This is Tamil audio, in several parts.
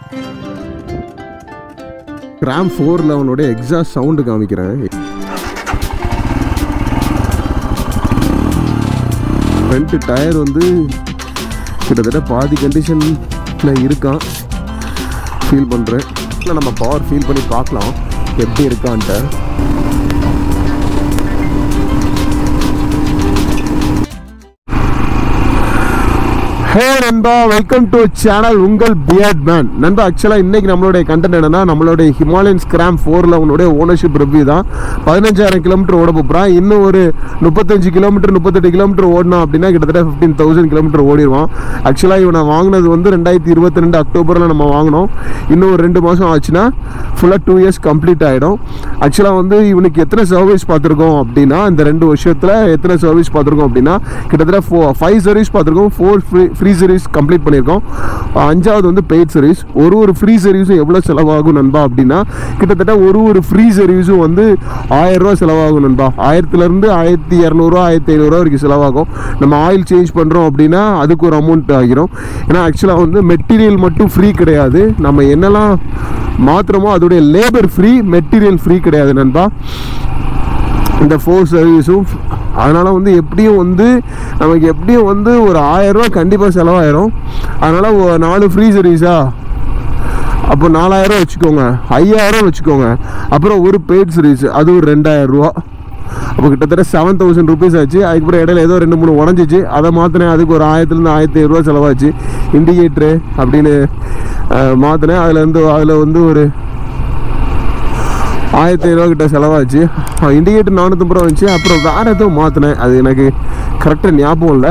கிராம் ஃபோர் லெவனோட எக்ஸாஸ்ட் சவுண்டு காமிக்கிறேன் ஃப்ரண்ட் டயர் வந்து கிட்டத்தட்ட பாதி கண்டிஷனில் இருக்கான் ஃபீல் பண்ணுறேன் இல்லை நம்ம பவர் ஃபீல் பண்ணி பார்க்கலாம் எப்படி இருக்கான்ட்டு ஹே நண்பா வெல்கம் டு சேனல் உங்கள் பியர்ட் மேன் நண்பா ஆக்சுவலாக இன்னைக்கு நம்மளுடைய கண்டென்ட் என்னன்னா நம்மளுடைய ஹிமாலயன் ஸ்கிராம் ஃபோர் லெவனுடைய ஓனர்ஷிப் ரிவ்யூ தான் பதினஞ்சாயிரம் கிலோமீட்டர் ஓட போகிறான் இன்னும் ஒரு முப்பத்தஞ்சு கிலோமீட்டர் முப்பத்தெட்டு கிலோமீட்டர் ஓடணும் அப்படின்னா கிட்டத்தட்ட ஃபிஃப்டீன் தௌசண்ட் கிலோமீட்டர் ஓடிடுவான் ஆக்சுவலாக இவனை வாங்கினது வந்து ரெண்டாயிரத்தி இருபத்தி ரெண்டு அக்டோபரில் நம்ம வாங்கினோம் இன்னும் ஒரு ரெண்டு மாதம் ஆச்சுன்னா ஃபுல்லாக டூ இயர்ஸ் கம்ப்ளீட் ஆகிடும் ஆக்சுவலாக வந்து இவனுக்கு எத்தனை சர்வீஸ் பார்த்துருக்கோம் அப்படின்னா இந்த ரெண்டு வருஷத்தில் எத்தனை சர்வீஸ் பார்த்துருக்கோம் அப்படின்னா கிட்டத்தட்ட ஃபோ ஃபைவ் சர்வீஸ் பார்த்துருக்கோம் four free free service complete பண்ணியிருக்கோம் அஞ்சாவது வந்து பெய்ட் சர்வீஸ் ஒரு ஒரு ஃப்ரீ சர்வீஸும் எவ்வளோ செலவாகும் நண்பா அப்படின்னா கிட்டத்தட்ட ஒரு ஒரு ஃப்ரீ சர்வீஸும் வந்து ஆயிரம் ரூபா செலவாகும் நண்பா ஆயிரத்துலேருந்து ஆயிரத்தி இரநூறுவா ஆயிரத்தி ஐநூறுரூவா வரைக்கும் செலவாகும் நம்ம ஆயில் சேஞ்ச் பண்ணுறோம் அப்படின்னா அதுக்கு ஒரு அமௌண்ட் ஆகிரும் ஏன்னா ஆக்சுவலாக வந்து மெட்டீரியல் மட்டும் ஃப்ரீ கிடையாது நம்ம என்னெல்லாம் மாத்திரமோ அதோடைய லேபர் ஃப்ரீ மெட்டீரியல் ஃப்ரீ கிடையாது நண்பா இந்த ஃபோர் சர்வீஸும் அதனால் வந்து எப்படியும் வந்து நமக்கு எப்படியும் வந்து ஒரு ஆயிரரூவா கண்டிப்பாக செலவாயிரும் அதனால் ஒ- நாலு ஃப்ரீ சர்வீஸா அப்போ நாலாயிரம் வச்சுக்கோங்க ஐயாயிரம் வச்சுக்கோங்க அப்புறம் ஒரு பெய்ட் சர்வீஸ் அது ஒரு ரெண்டாயிரம் ரூபா அப்போ கிட்டத்தட்ட செவன் தௌசண்ட் ருபீஸ் ஆச்சு அதுக்கப்புறம் இடையில ஏதோ ரெண்டு மூணு உடஞ்சிச்சு அதை மாற்றினேன் அதுக்கு ஒரு ஆயிரத்துலேருந்து ஆயிரத்தி ஐநூறுரூவா செலவாச்சு இண்டிகேட்ரு அப்படின்னு மாற்றினேன் அதில் இருந்து அதில் வந்து ஒரு ஆயிரத்தி ஐநூறுவா கிட்ட செலவாச்சு இண்டிகேட்டர் நானூற்றம்பது ரூபா வந்துச்சு அப்புறம் வேறு எதுவும் மாற்றினேன் அது எனக்கு கரெக்டாக ஞாபகம் இல்லை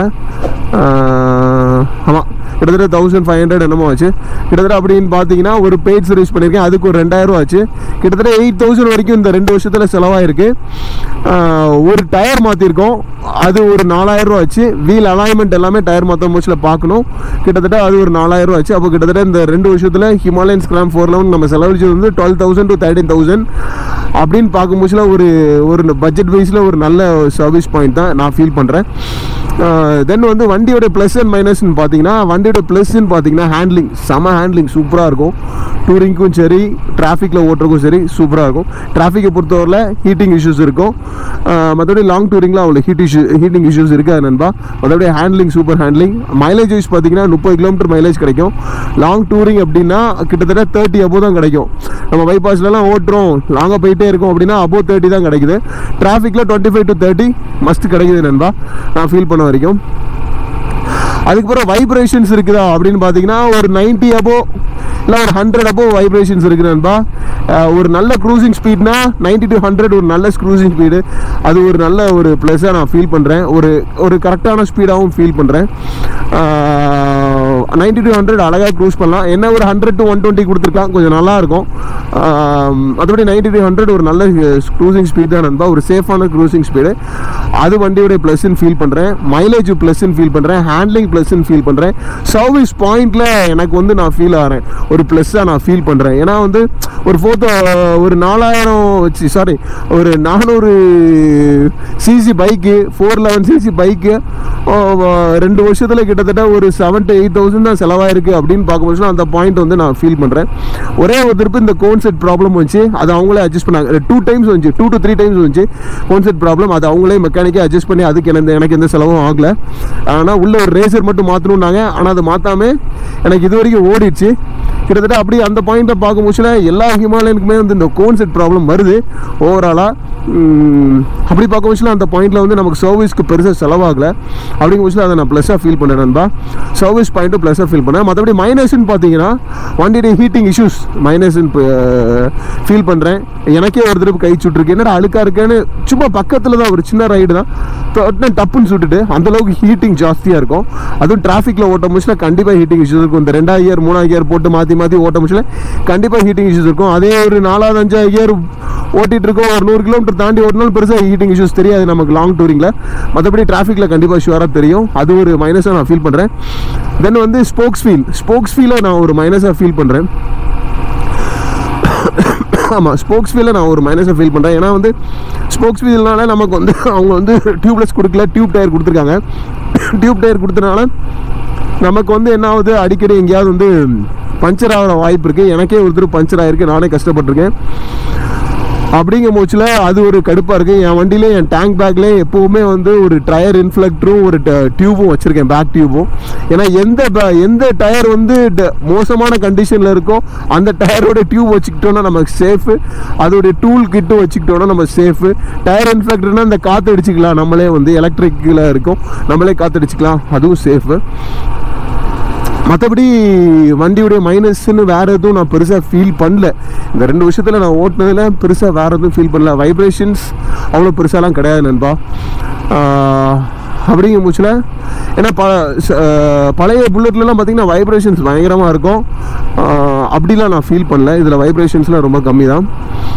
ஆமாம் கிட்டத்தட்ட தௌசண்ட் ஃபைவ் ஹண்ட்ரட் என்னமோ ஆச்சு கிட்டத்தட்ட அப்படின்னு பார்த்தீங்கன்னா ஒரு பெய்ட் சர்வீஸ் பண்ணியிருக்கேன் அதுக்கு ஒரு ரெண்டாயிரம் ரூபா ஆச்சு கிட்டத்தட்ட எயிட் தௌசண்ட் வரைக்கும் இந்த ரெண்டு வருஷத்தில் செலவாயிருக்கு ஆஹ் ஒரு டயர் மாற்றிருக்கோம் அது ஒரு நாலாயிரம் ரூபா ஆச்சு வீல் அலைன்மெண்ட் எல்லாமே டயர் மாற்ற மூச்சில் பார்க்கணும் கிட்டத்தட்ட அது ஒரு நாலாயிரம் ரூபா ஆச்சு அப்போ கிட்டத்தட்ட இந்த ரெண்டு வருஷத்தில் ஹிமாலயன் ஸ்கிராம் ஃபோர் லெவன் நம்ம செலவழிச்சது வந்து twelve thousand to thirteen thousand அப்படின்னு பார்க்கும்போதுல ஒரு ஒரு பட்ஜெட் வைஸில் ஒரு நல்ல சர்வீஸ் பாயிண்ட் தான் நான் ஃபீல் பண்ணுறேன் தென் வந்து வண்டியோட ப்ளஸ் அண்ட் மைனஸ்னு பார்த்தீங்கன்னா வண்டியோட ப்ளஸ்ன்னு பார்த்தீங்கன்னா ஹேண்ட்லிங் செம ஹேண்ட்லிங் சூப்பராக இருக்கும் டூரிங்க்கும் சரி டிராஃபிக்கில் ஓட்டுறதுக்கும் சரி சூப்பராக இருக்கும் டிராஃபிக்கை பொறுத்தவரையில் ஹீட்டிங் இஷ்யூஸ் இருக்கும் மற்றபடி லாங் டூரிங்கில் அவங்களுக்கு ஹீட் இஷ்யூ ஹீட்டிங் இஷ்யூஸ் இருக்காது நண்பா மற்றபடி handling super handling mileage wise பார்த்தீங்கன்னா முப்பது கிலோமீட்டர் மைலேஜ் கிடைக்கும் லாங் டூரிங் அப்படின்னா கிட்டத்தட்ட தேர்ட்டி above தான் கிடைக்கும் நம்ம பைபாஸ்லலாம் ஓட்டுறோம் லாங்காக போயிட்டே இருக்கோம் அப்படின்னா above தேர்ட்டி தான் கிடைக்குது டிராஃபிக்கில் twenty five to thirty must கிடைக்குது நண்பா நான் ஃபீல் பண்ண வரைக்கும் அதுக்கப்புறம் வைப்ரேஷன்ஸ் இருக்குதா அப்படின்னு பார்த்தீங்கன்னா ஒரு 90 above இல்லை ஒரு ஹண்ட்ரட் above வைப்ரேஷன்ஸ் இருக்குது நண்பா அஹ் ஒரு நல்ல க்ரூசிங் ஸ்பீட்னா 90 டு ஹண்ட்ரட் ஒரு நல்ல க்ரூசிங் ஸ்பீடு அது ஒரு நல்ல ஒரு ப்ளஸ்ஸாக நான் ஃபீல் பண்ணுறேன் ஒரு ஒரு கரெக்டான ஸ்பீடாகவும் ஃபீல் பண்ணுறேன் நைன்டி டு ஹண்ட்ரட் அழகாக க்ரூஸ் பண்ணலாம் என்ன ஒரு ஹண்ட்ரட் டு ஒன் டுவெண்ட்டி கொடுத்துருக்கலாம் கொஞ்சம் நல்லா இருக்கும் ஆஹ் மற்றபடி நைன்டி டு ஹண்ட்ரட் ஒரு நல்ல க்ரூசிங் ஸ்பீட் தான் நண்பா ஒரு சேஃபான க்ரூசிங் ஸ்பீடு அது வண்டியோட ப்ளஸ்ன்னு ஃபீல் பண்ணுறேன் மைலேஜ் ப்ளஸ்ன்னு ஃபீல் பண்ணுறேன் ஹேண்ட்லிங் ப்ளஸ்ன்னு ஃபீல் பண்ணுறேன் சர்வீஸ் பாயிண்டில் எனக்கு வந்து நான் ஃபீல் ஆகிறேன் ஒரு ப்ளஸ்ஸாக நான் ஃபீல் பண்ணுறேன் ஏன்னா வந்து ஒரு ஃபோர்த்து ஒரு நாலாயிரம் வச்சு சாரி ஒரு நானூறு சிசி பைக்கு ஃபோர் லெவன் சிசி பைக்கு ரெண்டு வருஷத்தில் கிட்டத்தட்ட ஒரு செவன் டு எயிட் தௌசண்ட் தான் செலவாயிருக்கு அப்படின்னு பார்க்கும்போது அந்த பாயிண்ட் வந்து நான் ஃபீல் பண்ணுறேன் ஒரே ஒரு திருப்பி இந்த கோன் செட் ப்ராப்ளம் வந்துச்சு அது அவங்களே அட்ஜஸ்ட் பண்ணாங்க டூ டைம்ஸ் வந்துச்சு டூ டு த்ரீ டைம்ஸ் வந்துச்சு கோன் செட் ப்ராப்ளம் அது அவங்களே மெக்கானிக்கே அட்ஜஸ்ட் பண்ணி அதுக்கு எனக்கு எனக்கு எந்த செலவும் ஆகல ஆனால் உள்ள ஒரு ரேசர் மட்டும் மாற்றணுன்னாங்க ஆனால் அதை மாற்றாம எனக்கு இது வரைக்கும் ஓடிடுச்சு கிட்டத்தட்ட அப்படி அந்த பாயிண்ட்டை பார்க்கும்போதுல எல்லா ஹிமாலயனுக்குமே வந்து இந்த கோன் செட் ப்ராப்ளம் வருது ஓவராலாக அப்படி பார்க்கும்போதுல அந்த பாயிண்ட்டில் வந்து நமக்கு சர்வீஸ்க்கு பெருசாக செலவாகல அப்படிங்கும்போது அதை நான் ப்ளஸ்ஸாக ஃபீல் பண்ணேன் நண்பா சர்வீஸ் பாயிண்ட்டும் ப்ளஸ்ஸாக ஃபீல் பண்ணேன் மற்றபடி மைனஸ்ன்னு பார்த்தீங்கன்னா வண்டியுடைய ஹீட்டிங் இஷ்யூஸ் மைனஸ்ன்னு ஃபீல் பண்ணுறேன் எனக்கே ஒரு தடவை கை சுட்டுருக்கு என்னடா அழுக்கா இருக்கேன்னு சும்மா பக்கத்தில் தான் ஒரு சின்ன ரைடு தான் தொட்டுனே டப்புன்னு சுட்டுட்டு அந்த அளவுக்கு ஹீட்டிங் ஜாஸ்தியாக இருக்கும் அதுவும் டிராஃபிக்கில் ஓட்ட முடிச்சுல கண்டிப்பாக ஹீட்டிங் இஷ்யூஸ் இருக்கும் இந்த ரெண்டாவது இயர் மூணாவது இயர் போட்டு மாற்றி மாற்றி ஓட்ட முடிச்சுல கண்டிப்பாக ஹீட்டிங் இஷ்யூஸ் இருக்கும் அதே ஒரு நாலாவது அஞ்சாவது இயர் ஓட்டிட்டு இருக்கோம் ஒரு நூறு கிலோமீட்டர் தாண்டி ஓட்டினாலும் பெருசாக ஹீட்டிங் இஷ்யூஸ் தெரியாது நமக்கு லாங் டூரிங்கில் மற்றபடி டிராஃபிக்கில் கண்டிப்பாக ஷுவராக தெரியும் அது ஒரு மைனஸாக நான் ஃபீல் பண்ணுறேன் தென் வந்து ஸ்போக்ஸ் ஃபீல் ஸ்போக்ஸ் ஃபீலை நான் ஒரு மைனஸாக ஃபீல் பண்ணுறேன் ஆமாம் ஸ்போக்ஸ் வீலில் நான் ஒரு மைனஸை ஃபீல் பண்ணுறேன் ஏன்னா வந்து ஸ்போக்ஸ் வீல்னால நமக்கு வந்து அவங்க வந்து டியூப்லெஸ் கொடுக்கல டியூப் டயர் கொடுத்துருக்காங்க டியூப் டயர் கொடுத்தனால நமக்கு வந்து என்ன ஆகுது அடிக்கடி எங்கேயாவது வந்து பஞ்சர் ஆகிற வாய்ப்பு இருக்குது எனக்கே ஒருத்தர் பஞ்சர் ஆகிருக்கு நானே கஷ்டப்பட்டிருக்கேன் அப்படிங்கும் போச்சில் அது ஒரு கடுப்பாக இருக்குது என் வண்டியிலே என் டேங்க் பேக்ல எப்போவுமே வந்து ஒரு டயர் இன்ஃப்ளக்டரும் ஒரு டியூபும் வச்சுருக்கேன் பேக் டியூபும் ஏன்னா எந்த ba- எந்த டயர் வந்து ட- மோசமான கண்டிஷனில் இருக்கோ அந்த டயரோட டியூப் வச்சுக்கிட்டோன்னா நமக்கு சேஃபு அதோடைய டூல் கிட்டும் வச்சுக்கிட்டோன்னா நம்ம சேஃபு டயர் இன்ஃப்ளக்டர்னா இந்த காற்று அடிச்சுக்கலாம் நம்மளே வந்து எலக்ட்ரிக்கில் இருக்கும் நம்மளே காற்று அடிச்சுக்கலாம் அதுவும் சேஃபு மற்றபடி வண்டியுடைய மைனஸ்ன்னு வேறு எதுவும் நான் பெருசாக ஃபீல் பண்ணல இந்த ரெண்டு வருஷத்தில் நான் ஓட்டினதில் பெருசாக வேறு எதுவும் ஃபீல் பண்ணல வைப்ரேஷன்ஸ் அவ்வளோ பெருசாலாம் கிடையாது நண்பா ஆஹ், அப்படிங்கும் மூச்சில் ஏன்னா ப ச- ஆஹ், பழைய புல்லட்லலாம் பார்த்தீங்கன்னா வைப்ரேஷன்ஸ் பயங்கரமாக இருக்கும் ஆஹ், அப்படிலாம் நான் ஃபீல் பண்ணல இதில் வைப்ரேஷன்ஸ்லாம் ரொம்ப கம்மி தான்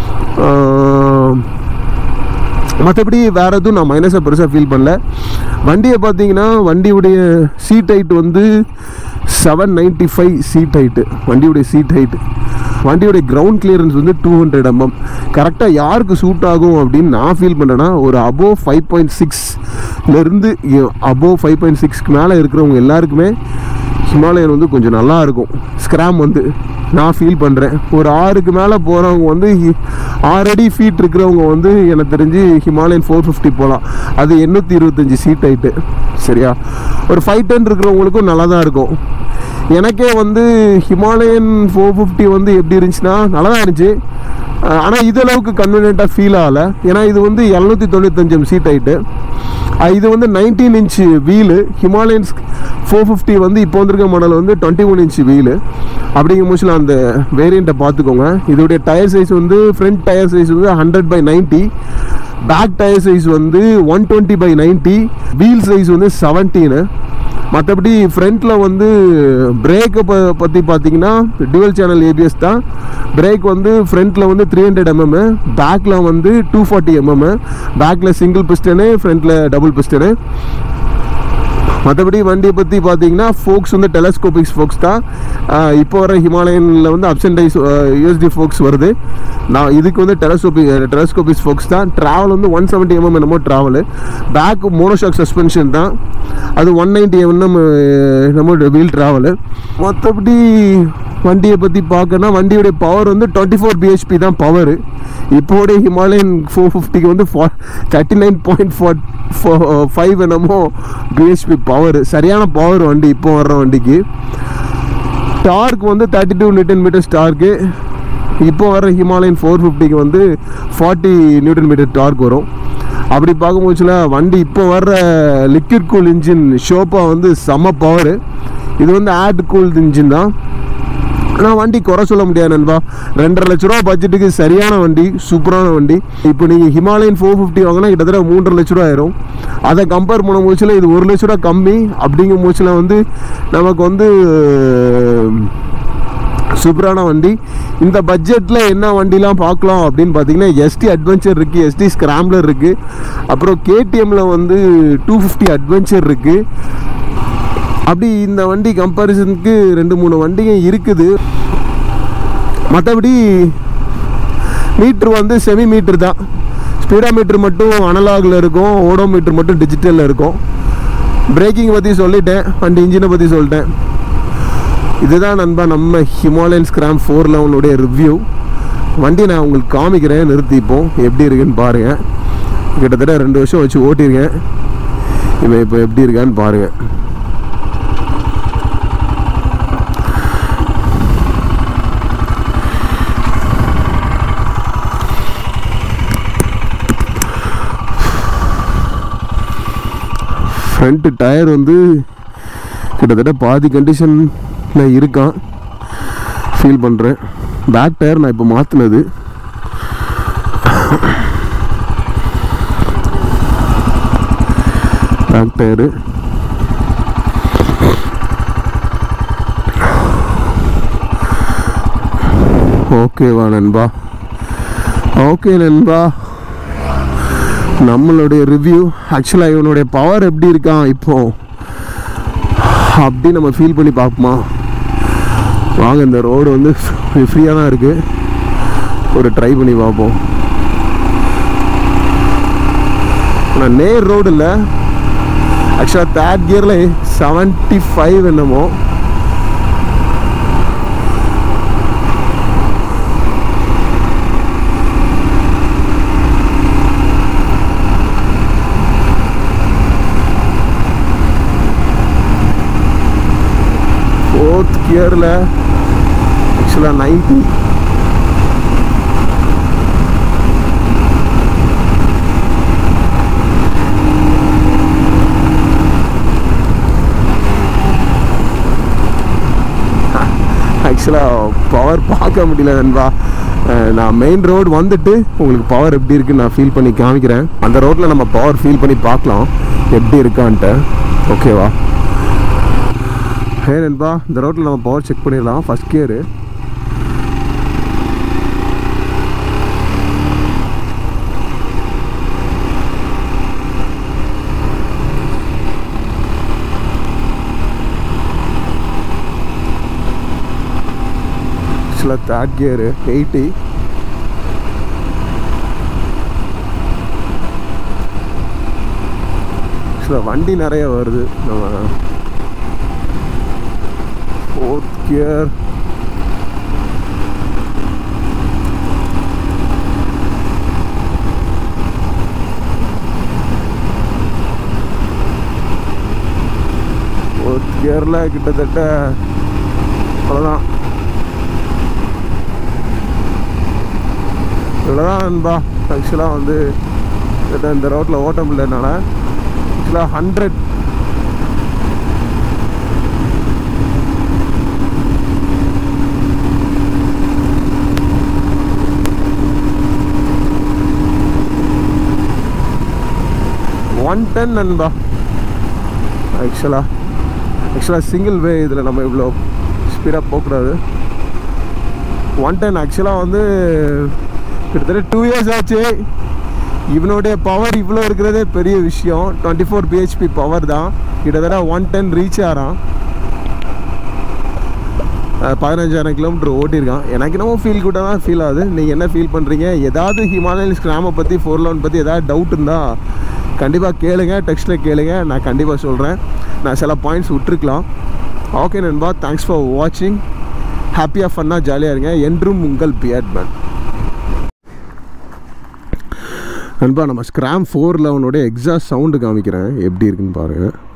மற்றபடி வேறு எதுவும் நான் மைனஸாக பெருசாக ஃபீல் பண்ணல வண்டியை பார்த்தீங்கன்னா வண்டியுடைய சீட் ஹைட் வந்து seven ninety five seat height வண்டியுடைய சீட் ஹைட்டு வண்டியுடைய கிரவுண்ட் கிளியரன்ஸ் வந்து டூ ஹண்ட்ரட் எம்எம் கரெக்டாக யாருக்கு சூட் ஆகும் அப்படின்னு நான் ஃபீல் பண்ணுறேன்னா ஒரு அபோவ் ஃபைவ் பாயிண்ட் சிக்ஸ்லேருந்து அபோவ் ஃபைவ் பாயிண்ட் சிக்ஸ்க்கு மேலே இருக்கிறவங்க எல்லாருக்குமே ஹிமாலயன் வந்து கொஞ்சம் நல்லா இருக்கும் ஸ்க்ராம் வந்து நான் ஃபீல் பண்ணுறேன் ஒரு ஆறுக்கு மேலே போகிறவங்க வந்து ஹி- ஆறு அடி ஃபீட் இருக்கிறவங்க வந்து எனக்கு தெரிஞ்சு ஹிமாலயன் ஃபோர் ஃபிஃப்டி போகலாம் அது எண்ணூற்றி இருபத்தஞ்சி சீட் ஆயிட்டு சரியா ஒரு ஃபைவ் டென் இருக்கிறவங்களுக்கும் நல்லா தான் இருக்கும் எனக்கே வந்து ஹிமாலயன் ஃபோர் ஃபிஃப்டி வந்து எப்படி இருந்துச்சுன்னா நல்லா தான் இருந்துச்சு ஆனால் இது அளவுக்கு கன்வீனியண்ட்டாக ஃபீல் ஆகலை ஏன்னா இது வந்து எழுநூற்றி தொண்ணூத்தஞ்சு சீட் ஆயிட்டு அஹ் இது வந்து nineteen inch wheel Himalayans four fifty வந்து இப்போ வந்திருக்க மாடல் வந்து டுவெண்ட்டி ஒன் இன்ச் வீலு அப்படிங்கும் போச்சுல அந்த வேரியண்ட்டை பார்த்துக்கோங்க இதோடைய டயர் சைஸ் வந்து ஃப்ரண்ட் டயர் சைஸ் வந்து hundred by ninety back tyre size வந்து one twenty by ninety wheel size வந்து செவன்டீனு மற்றபடி ஃப்ரண்ட்டில் வந்து பிரேக்கை ப பற்றி பார்த்தீங்கன்னா டுவல் சேனல் ஏபிஎஸ் தான் பிரேக் வந்து ஃப்ரண்ட்டில் வந்து த்ரீ ஹண்ட்ரட் எம்எம் பேக்கில் வந்து டூ ஃபார்ட்டி எம்எம் பேக்கில் சிங்கிள் பிஸ்டனு ஃப்ரண்ட்டில் டபுள் பிஸ்டனு மற்றபடி வண்டியை பற்றி பார்த்தீங்கன்னா ஃபோக்ஸ் வந்து டெலஸ்கோபிக்ஸ் ஃபோக்ஸ் தான் ஆஹ் இப்போ வர ஹிமாலயனில் வந்து upside down USD forks வருது நான் இதுக்கு வந்து டெலஸ்கோபி டெலஸ்கோபிக்ஸ் ஃபோக்ஸ் தான் ட்ராவல் வந்து ஒன் செவன்ட்டி எம்எம் என்னமோ ட்ராவல் பேக் மோனோஷாக் சஸ்பென்ஷன் தான் அது ஒன் நைன்ட்டி எம்எம் நம்ம வீல் ட்ராவலு மற்றபடி வண்டியை பற்றி பார்க்கணும்னா வண்டியுடைய பவர் வந்து டுவெண்ட்டி ஃபோர் பிஹெச்பி தான் பவர் இப்போடைய ஹிமாலயன் ஃபோர் ஃபிஃப்டிக்கு வந்து thirty nine point four five என்னமோ பிஹெச்பி பவர் சரியான பவர் வண்டி இப்போ வர்ற வண்டிக்கு டார்க் வந்து thirty two newton metre torque இப்போ வர ஹிமாலயன் ஃபோர் ஃபிஃப்டிக்கு வந்து ஃபார்ட்டி நியூட்டன் மீட்டர் டார்க் வரும் அப்படி பார்க்கும்போதுல வண்டி இப்போ வர்ற லிக்விட் கூல் இன்ஜின் ஷோப்பா வந்து செம பவர் இது வந்து ஆட் கூல் இன்ஜின் தான் ஆனால் வண்டி குறை சொல்ல முடியாது நண்பா ரெண்டரை லட்ச ரூபா பட்ஜெட்டுக்கு சரியான வண்டி சூப்பரான வண்டி இப்போ நீங்கள் ஹிமாலயன் ஃபோர் ஃபிஃப்டி வாங்கினா கிட்டத்தட்ட மூன்றரை லட்ச ரூபா ஆயிரும் அதை கம்பேர் பண்ண மூச்சில் இது ஒரு லட்ச ரூபா கம்மி அப்படிங்கும் மூச்சில் வந்து நமக்கு வந்து சூப்பரான வண்டி இந்த பட்ஜெட்டில் என்ன வண்டிலாம் பார்க்கலாம் அப்படின்னு பார்த்தீங்கன்னா எஸ்டி அட்வென்ச்சர் இருக்குது எஸ்டி ஸ்கிராம்லர் இருக்குது அப்புறம் கேடிஎம்மில் வந்து டூ ஃபிஃப்டி அட்வென்ச்சர் இருக்குது அப்படி இந்த வண்டி கம்பேரிசனுக்கு ரெண்டு மூணு வண்டிங்க இருக்குது மற்றபடி மீட்ரு வந்து செமி மீட்ரு தான் ஸ்பீடா மீட்ரு மட்டும் அனலாகில் இருக்கும் ஓடோ மீட்ரு மட்டும் டிஜிட்டலில் இருக்கும் பிரேக்கிங் பற்றி சொல்லிட்டேன் வண்டி இன்ஜினை பற்றி சொல்லிட்டேன் இதுதான் நண்பா நம்ம ஹிமாலயன் ஸ்கிராம் ஃபோர் லெவனுடைய ரிவ்யூ வண்டி நான் உங்களுக்கு காமிக்கிறேன் நிறுத்திப்போம் எப்படி இருக்குன்னு பாருங்கள் கிட்டத்தட்ட ரெண்டு வருஷம் வச்சு ஓட்டியிருக்கேன் இவன் இப்போ எப்படி இருக்கான்னு பாருங்கள் ஃப்ரண்ட்டு டயர் வந்து கிட்டத்தட்ட பாதி கண்டிஷனில் இருக்கான் ஃபீல் பண்ணுறேன் பேக் டயர் நான் இப்போ மாற்றினது பேக் டயரு ஓகேவா நண்பா ஓகே நண்பா நம்மளுடைய ரிவ்யூ ஆக்சுவலாக இவனுடைய பவர் எப்படி இருக்கான் இப்போ அப்படி நம்ம ஃபீல் பண்ணி பார்ப்போமா வாங்க இந்த ரோடு வந்து ஃப்ரீயாக தான் இருக்குது ஒரு ட்ரை பண்ணி பார்ப்போம் ஆனால் நேர் ரோடு இல்லை ஆக்சுவலாக தேர்ட் கியரில் செவன்ட்டி ஃபைவ் என்னமோ கியரில் ஆக்சுவலாக நைன்ட்டி ஆக்சுவலாக பவர் பார்க்க முடியல நண்பா அஹ் நான் மெயின் ரோடு வந்துட்டு உங்களுக்கு பவர் எப்படி இருக்குன்னு நான் ஃபீல் பண்ணி காமிக்கிறேன் அந்த ரோட்டில் நம்ம பவர் ஃபீல் பண்ணி பார்க்கலாம் எப்படி இருக்கான்ட்டு ஓகேவா ஹே நண்பா இந்த ரோட்டில் நம்ம பவர் செக் பண்ணிடலாம் ஃபஸ்ட் கியரு ஆக்சுவலாக தேர்ட் கியரு எயிட்டி ஆக்சுவலாக வண்டி நிறைய வருது நம்ம ஃபோர்த் கியர் ஃபோர்த் கியரில் கிட்டத்தட்ட அவ்வளோதான் இவ்வளோதான் நண்பா ஆக்சுவலாக வந்து கிட்ட இந்த ரோட்டில் ஓட்ட முடியலனால ஆக்சுவலாக ஹண்ட்ரட் ஒன் டென் நண்பா ஆக்சுவலாக ஆக்சுவலாக சிங்கிள் வே இதில் நம்ம இவ்வளோ ஸ்பீடாக போகக்கூடாது ஒன் டென் ஆக்சுவலாக வந்து கிட்டத்தட்ட டூ இயர்ஸ் ஆச்சு இவனுடைய பவர் இவ்வளோ இருக்கிறதே பெரிய விஷயம் டுவெண்ட்டி ஃபோர் பிஹெச்பி பவர் தான் கிட்டத்தட்ட ஒன் டென் ரீச் ஆகிறான் பதினஞ்சாயிரம் கிலோமீட்டர் ஓட்டியிருக்கான் எனக்கு என்னமோ ஃபீல் குட்டாக தான் ஃபீல் ஆகுது நீங்கள் என்ன ஃபீல் பண்ணுறீங்க ஏதாவது ஹிமாலயன் ஸ்கிராமை பற்றி ஃபோர் லோன் பற்றி ஏதாவது டவுட் இருந்தால் கண்டிப்பாக கேளுங்க டெக்ஸ்ட்டில் கேளுங்க நான் கண்டிப்பாக சொல்கிறேன் நான் சில பாயிண்ட்ஸ் விட்டுருக்கலாம் ஓகே நண்பா தேங்க்ஸ் ஃபார் வாட்சிங் ஹாப்பியாக ஃபன்னாக ஜாலியாக இருங்க என்றும் உங்கள் பியர்ட்மேன் நண்பா நம்ம ஸ்கிராம் ஃபோர் லெவனோட எக்ஸாஸ்ட் சவுண்டு காமிக்கிறேன் எப்படி இருக்குன்னு பாருங்கள்